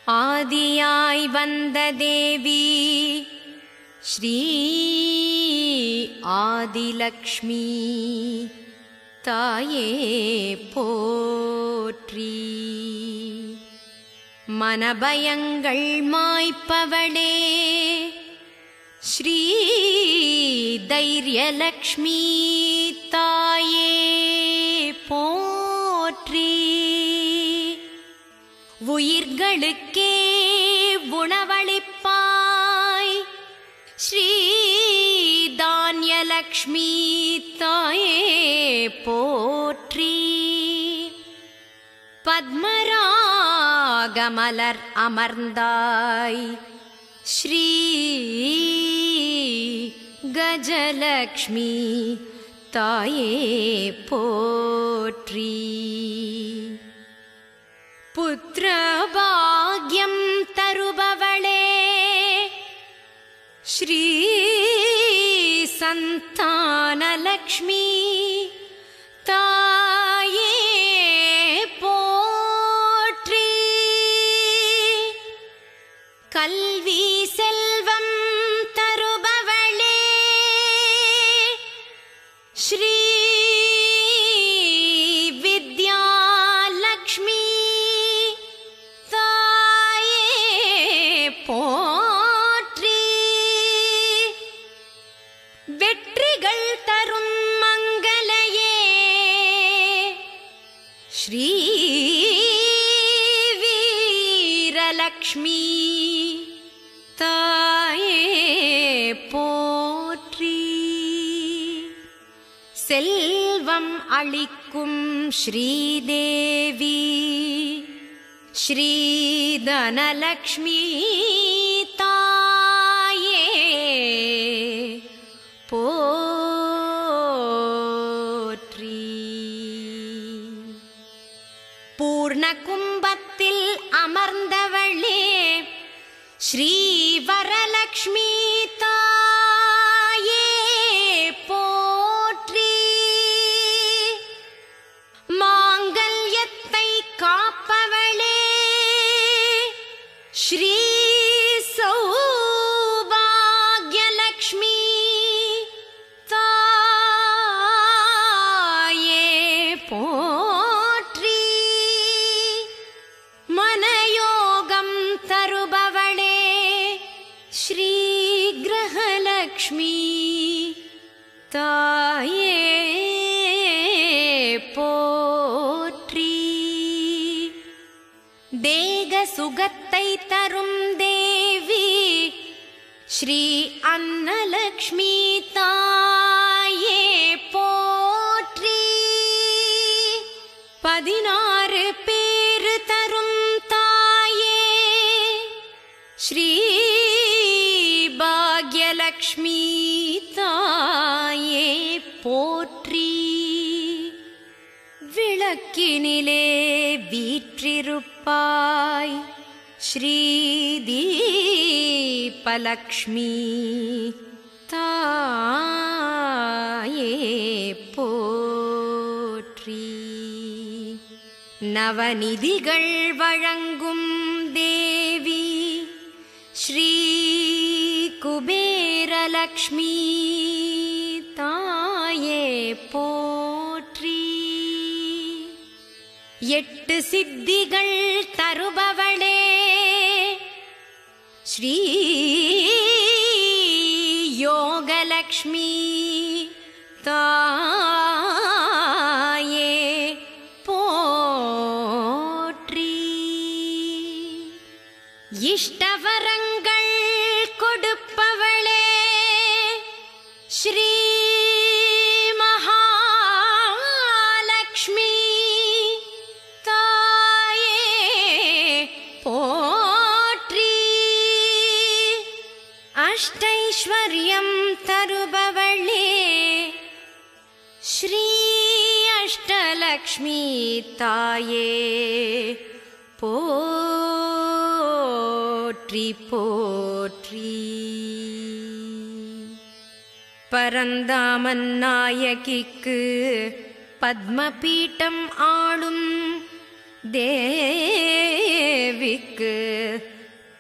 ஆதியாய் வந்த தேவி ஸ்ரீ ஆதிலக்ஷ்மி தாயே போற்றி மனபயங்கள் மாய்ப்பவளே ஸ்ரீ தைரியலக்ஷ்மி தாயே போற்றி உயிர்களுக்கே உணவளிப்பாய் ஸ்ரீ தானியலக்ஷ்மி தாயே போற்றி பத்மராகமலர் அமர்ந்தாய் ஸ்ரீ கஜலக்ஷ்மி தாயே போற்றி புத்திரபாகியம் தருபவளே ஸ்ரீ சந்தானலக்ஷ்மி தாயே போற்றி கல்வி செல்வம் தருபவளே ஸ்ரீ வித்யாலக்ஷ்மி தாயே போற்றி வெற்றிகள் தரும் மங்களையே ஸ்ரீ வீரலக்ஷ்மி தாயே போற்றி செல்வம் அளிக்கும் ஸ்ரீதேவி ஸ்ரீதனலக்ஷ்மி தாயே போற்றி பூர்ண கும்பத்தில் அமர்ந்தவளே ஸ்ரீ வரலக்ஷ்மி தாயே போற்றி மாங்கல்யத்தை காப்பவளே ஸ்ரீ சௌபாகியலக்ஷ்மி தாயே போற்றி மனயோகம் தருபவளே ஸ்ரீ கிரகலக்ஷ்மி தாயே போற்றி தேக சுகத்தை தரும் தேவி ஸ்ரீ அன்னலக்ஷ்மி தாயே போற்றி பதினாறு பேரு தரும் தாயே ஸ்ரீ பாக்யலக்ஷ்மி தாயே போற்றி விளக்கினிலே வீற்றிருப்பாய் ஸ்ரீ தீபலக்ஷ்மி தாயே போற்றி நவநிதிகள் வழங்கும் தேவி ஸ்ரீ குபேரலக்ஷ்மி தாயே போற்றி எட்டு சித்திகள் தருபவளே ஸ்ரீ யோகலக்ஷ்மி தாயே போற்றி இஷ்டவரங்கள் கொடுப்பவளே ஸ்ரீ மகாலக்ஷ்மி தாயே போற்றி அஷ்டைஸ்வர்யம் தருபவளே ஸ்ரீ அஷ்டலக்ஷ்மி தாயே போற்றி போற்றி பரந்தாமன் நாயகிக்கு பத்மபீட்டம் ஆளும் தேவிக்கு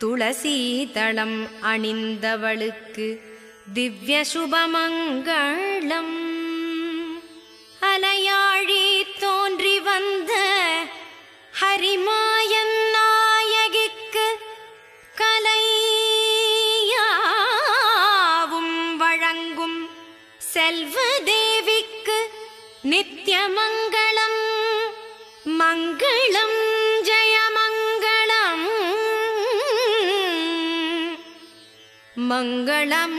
துளசீதளம் அணிந்தவளுக்கு திவ்ய சுபமங்களம் அலையாழி தோன்றி வந்த ஹரிமாயன் நாயகிக்கு கலையாவும் வழங்கும் செல்வ தேவிக்கு நித்யமங்களம் மங்களம் ஜெயமங்களம் மங்களம்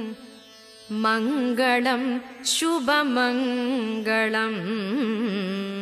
மங்களம் சுபமங்களம்